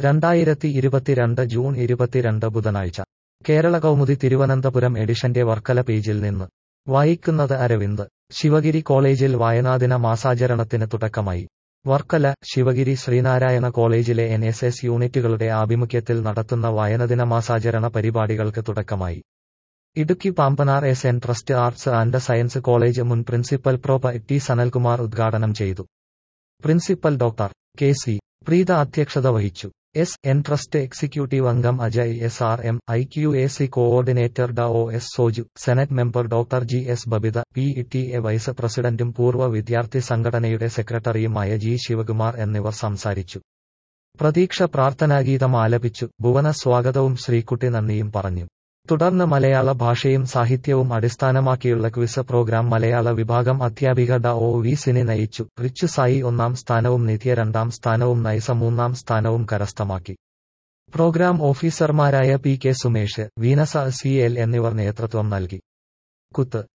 രണ്ടായിരത്തി ഇരുപത്തിരണ്ട് ജൂൺ ഇരുപത്തിരണ്ട് ബുധനാഴ്ച കേരള കൗമുദി തിരുവനന്തപുരം എഡിഷന്റെ വർക്കല പേജിൽ നിന്ന് വായിക്കുന്നത് അരവിന്ദ് ശിവഗിരി കോളേജിൽ വായനാദിന മാസാചരണത്തിന് തുടക്കമായി വർക്കല ശിവഗിരി ശ്രീനാരായണ കോളേജിലെ എൻ എസ് എസ് യൂണിറ്റുകളുടെ ആഭിമുഖ്യത്തിൽ നടത്തുന്ന വായനദിന മാസാചരണ പരിപാടികൾക്ക് തുടക്കമായി Idukki Pambanar S N trust arts and science college മുൻ പ്രിൻസിപ്പൽ പ്രൊഫ ടി സനൽകുമാർ ഉദ്ഘാടനം ചെയ്തു principal doctor K C Preetha അധ്യക്ഷത വഹിച്ചു എസ് എൻ ട്രസ്റ്റ് എക്സിക്യൂട്ടീവ് അംഗം Ajay S R M I Q A C coordinator ഡ O S Soju senate member doctor G S Babitha P T A vice പ്രസിഡന്റും പൂർവ്വ വിദ്യാർത്ഥി സംഘടനയുടെ സെക്രട്ടറിയുമായ ജി ശിവകുമാർ എന്നിവർ സംസാരിച്ചു പ്രതീക്ഷ പ്രാർത്ഥനാഗീതം ആലപിച്ചു ഭുവന സ്വാഗതവും ശ്രീകുട്ടി നന്ദിയും പറഞ്ഞു തുടർന്ന് മലയാള ഭാഷയും സാഹിത്യവും അടിസ്ഥാനമാക്കിയുള്ള ക്വിസ് പ്രോഗ്രാം മലയാള വിഭാഗം അധ്യാപിക ഡ ഒ വി സിനി നയിച്ചു റിച്ചു സായി ഒന്നാം സ്ഥാനവും നിത്യ രണ്ടാം സ്ഥാനവും നൈസ മൂന്നാം സ്ഥാനവും കരസ്ഥമാക്കി പ്രോഗ്രാം ഓഫീസർമാരായ P K Sumesh Veenasa C L എന്നിവർ നേതൃത്വം നൽകി കുത്ത്